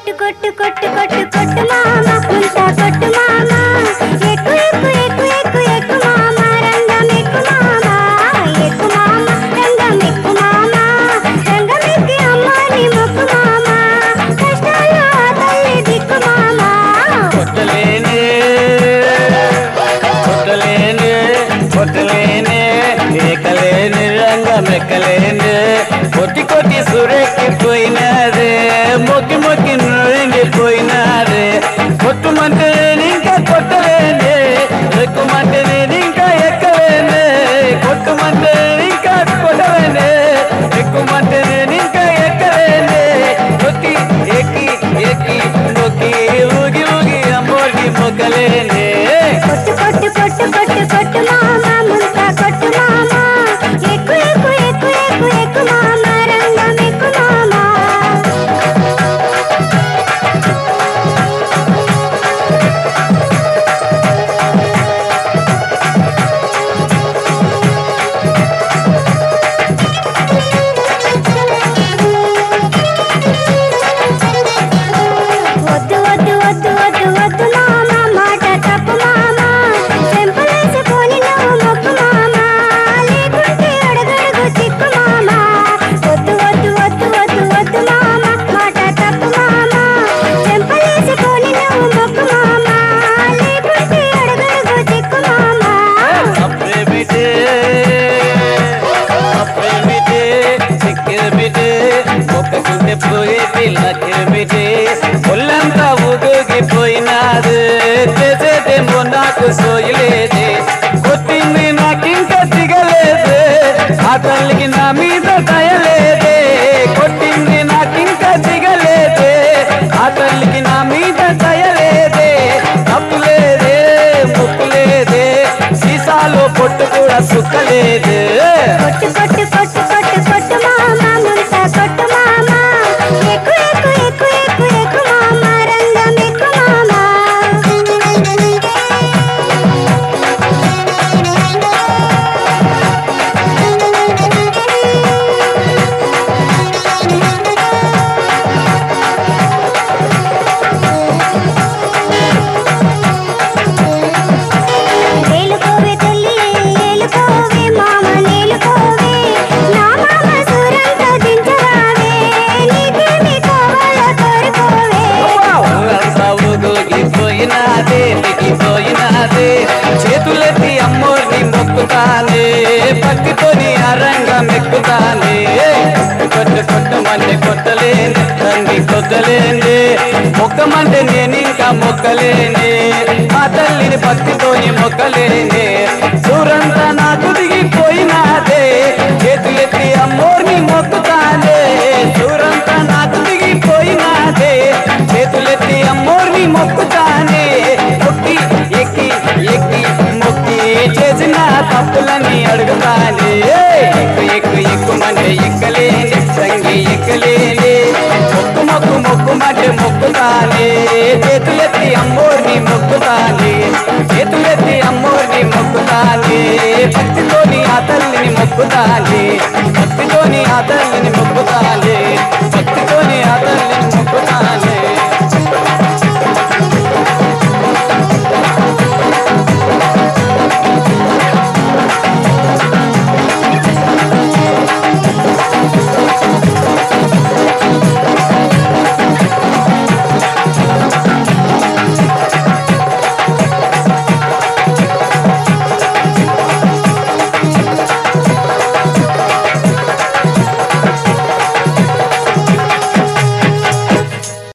కొట్టు కొట్టు కొట్టు కొట్టు కొట్టు మామ ముంతా కొట్టు మామ ఎక్కు ఎక్కు ఎక్కు ఎక్కు ఎక్కు మామ రంగం ఎక్కు మామ ఎక్కు మామ రంగం ఎక్కు మామ రంగం ఎక్కి అమ్మాని మొక్కు మామ కష్టాలు ఆ తల్లి దిక్కు మామ కొట్టలేనే కొట్టలేనే కొట్టలేనే ఏకలేని రంగమెక్కలేనే కొట్టి కొట్టి సురెక్కిపోయినారే మొక్కి మొక్కి నొరింగిపోయినారే కొట్టుమంటే నేను ఇంకా కొట్టలేనే ఎక్కుమంటే నేను ఇంకా ఎక్కలేనే కొట్టుమంటే నేను ఇంకా కొట్టలేనే ఎక్కుమంటే నేను ఇంకా ఎక్కలేనే కొట్టి ఎక్కి ఎక్కి మొక్కి ఊగి ఊగి అమ్మోకి మొక్కలేనే కొట్టు కొట్టు కొట్టు కొట్టు కొట్టు మామ ముంతా కొట్టు మామ ఎక్కు ఎక్కు ఎక్కు ఎక్కు ఎక్కు మామ రంగం ఎక్కు మామ వద్దు వద్దు వద్దు వద్దు వద్దు మామ మాట తప్పు మామ చెంపలేసుకొని నువ్వు మొక్కు మామ లేకుంటే అడగడుగు చిక్కు మామ వద్దు వద్దు వద్దు వద్దు వద్దు మామ మాట తప్పు మామ చెంపలేసుకొని నువ్వు మొక్కు మామ లేకుంటే అడగడుగు చిక్కు మామ అప్పుడే బిడ్డే అప్పుడే బిడ్డే చిక్కిన బిడ్డే ఒక్కకుంటే పోయేది లక్కిన బిడ్డే ఒళ్ళంతా ఊగిపోయినాదు చేసేదేమో నాకు సోయలేదే కొట్టింది నాకింకా దిగలేదే ఆ తల్లికి నా మీద దయలేదే కొట్టింది నాకింకా దిగలేదే ఆ తల్లికి నా మీద దయలేదే తప్పులేదే ముక్కులేదే సీసాలో పొట్టు కూడా సుక్కలేదే కొట్టు కొట్టు కొట్టు కొట్టు కొట్టు మామ ముంతా కొట్టు మామ ఎక్కు ఎక్కు ఎక్కు ఎక్కు ఎక్కు మామ రంగం ఎక్కు మామ ఏలుకోవే తల్లి ఏలుకోవే మామ నేలుకోవే నా మామ సూరంతో దించరావే నీకేమి కావాలో కోరుకోవే సాగుగిపోయినాదే దిగిపోయినాదే చేతులెత్తి అమ్మోర్ని మొక్కుతానే పక్కితోని అరంగం ఎక్కుతానే కొట్టు కొట్టమంటే కొట్టలేని తండ్రి కొట్టలేని మొక్కమంటే నేను ఇంకా మొక్కలేనే ఆ తల్లిని భక్తితోని మొక్కలేనే సూరంతా నాకు దిగిపోయినాదే చేతులెత్తి అమ్మోర్ని మొక్కుతానే సూరంతా నాకు దిగిపోయినాదే చేతులెత్తి అమ్మోర్ని మొక్కుతానే మొక్కి ఎక్కి ఎక్కి మొక్కి చేసిన తప్పులని అడుగుతానే ఎక్కు ఎక్కు ఎక్కుమంటే ఎక్కలేని సంగి ఎక్కలేని మొక్కు మొక్కు మొక్కుమంటే మొక్కుతానే చేతులెత్తి అమ్మోర్ని మొక్కుతానే చేతులెత్తి అమ్మోర్ని మొక్కుతానే భక్తితోని ఆ తల్లిని మొక్కుతానే భక్తితోని ఆ తల్లిని మొక్కుతానే భక్తితోని ఆ తల్లిని